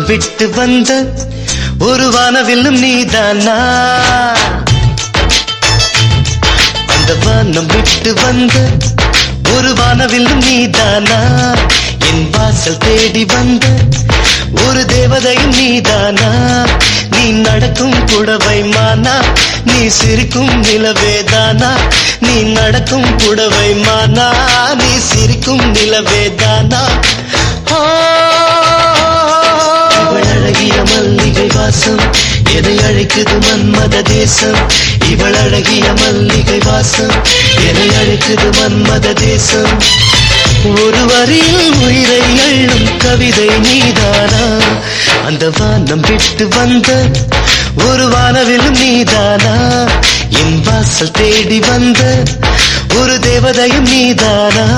விட்டு வந்த ஒரு வானவில்லும் நீதானா அந்த வானம் விட்டு வந்த ஒரு வானவில்லும் நீதானா என் வாசல் தேடி வந்த ஒரு தேவதையும் நீதானா நீ நடக்கும் புடவை மானா நீ சிரிக்கும் நிலவேதானா நீ நடக்கும் புடவை மானா நீ சிரிக்கும் நிலவேதானா ஆ, இவள் அழகிய மல்லிகை வாசம் எதை அழைக்குது மன்மத தேசம் இவள் அழகிய மல்லிகை வாசம் எதை அழைக்குது மன்மத தேசம் ஒரு வரியில் உயிரை அள்ளும் கவிதை நீதானா அந்த வானம் விட்டு வந்த ஒரு வானவிலும் நீதானா என் வாசல் தேடி வந்த ஒரு தேவதையும் நீதானா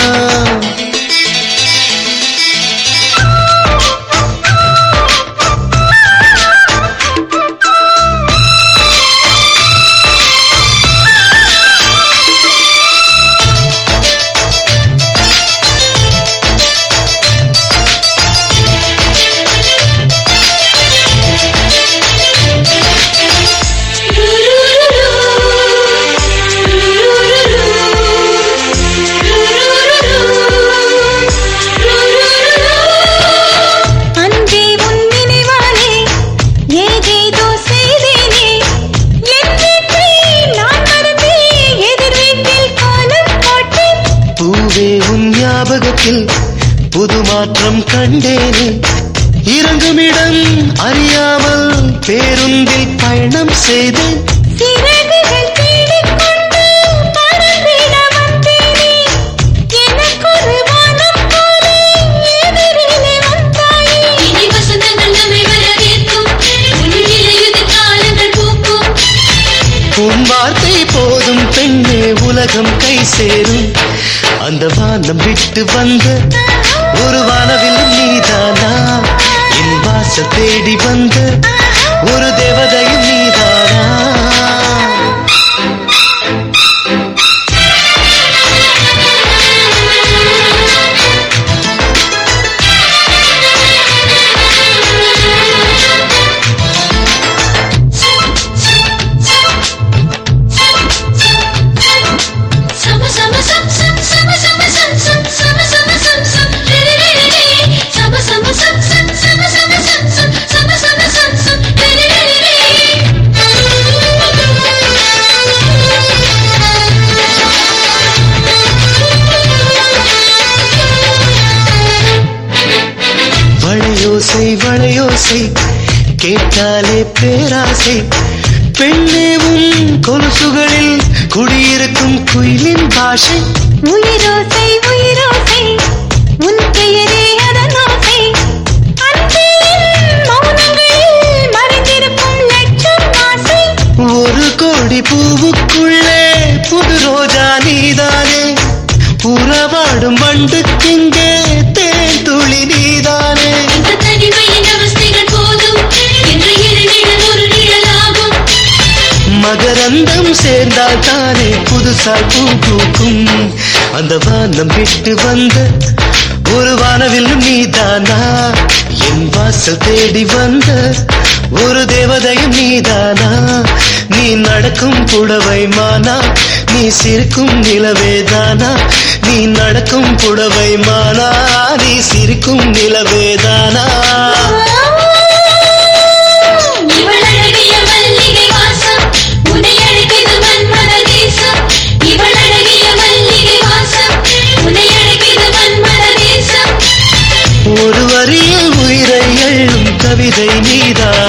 அன்பே உன் நினைவாலே ஏதேதோ செய்தேனே என் வீட்டை நான் மறந்தேன் எதிர் வீட்டில் காலம் போட்டேன் பூவே உன் ஞாபகத்தில் புது மாற்றம் கண்டேனே இறங்குமிடம் அறியாமல் பேருந்தில் பயணம் செய்தேன் சிறகுகள் தேடிக்கொண்டு பறந்திட வந்தேனே எனக்கொரு வானம் போலே எதிரிலே வந்தாயே இனி வசந்தங்கள் நம்மை வரவேற்கும் உன்னிலையுது காலங்கள் பூக்கும் உன் வார்த்தை போதும் பெண்ணே உலகம் கை சேரும் அந்த வானம் விட்டு வந்த ஒரு வானவில்லும் நீதானா என் வாசல் தேடி வந்த ஒரு தேவதையும் நீதானா சம சம சம் சம் சம சம சம் சம் சம சம சம் சம் ரே ரே ரே ரே சம சம சம் சம் சம சம சம் சம் சம சம சம் சம் ரே ரே ரே வளையோசை வளையோசை கேட்டாலே பேராசை பெண்ணே உன் கொலுசுகளில் குடியிருக்கும் குயிலின் பாஷை உயிரோசை உயிரோசை உன் பெயரே அதன் ஓசை அன்பே என் மௌனங்களில் மறைந்திருக்கும் லட்சம் ஆசை ஒரு கோடி பூவுக்குள்ளே புது ரோஜா நீதானே உறவாடும் வண்டுக்கிங்கே தேன் துளி நீதானே இந்த தனிமையின் அவஸ்தைகள் போதும் என்று இரு நிழல் ஒரு நிழலாகும் மகரந்தம் சேர்ந்தால் தானே புதுசாய் பூ பூக்கும் அந்த வானம் விட்டு வந்த ஒரு வானவில்லும் நீதானா என் வாசல் தேடி வந்த ஒரு தேவதையும் நீதானா நீ நடக்கும் புடவை மானா நீ சிரிக்கும் நிலவேதானா நீ நடக்கும் புடவை மானா நீ சிரிக்கும் நிலவேதானா இவள் அழகிய மல்லிகை வாசம் உன்னை அழைக்குது மன்மத தேசம் இவள் அழகிய மல்லிகை வாசம் உன்னை அழைக்குது மன்மத தேசம் ஒரு வரியில் உயிரை எள்ளும் கவிதை நீதானா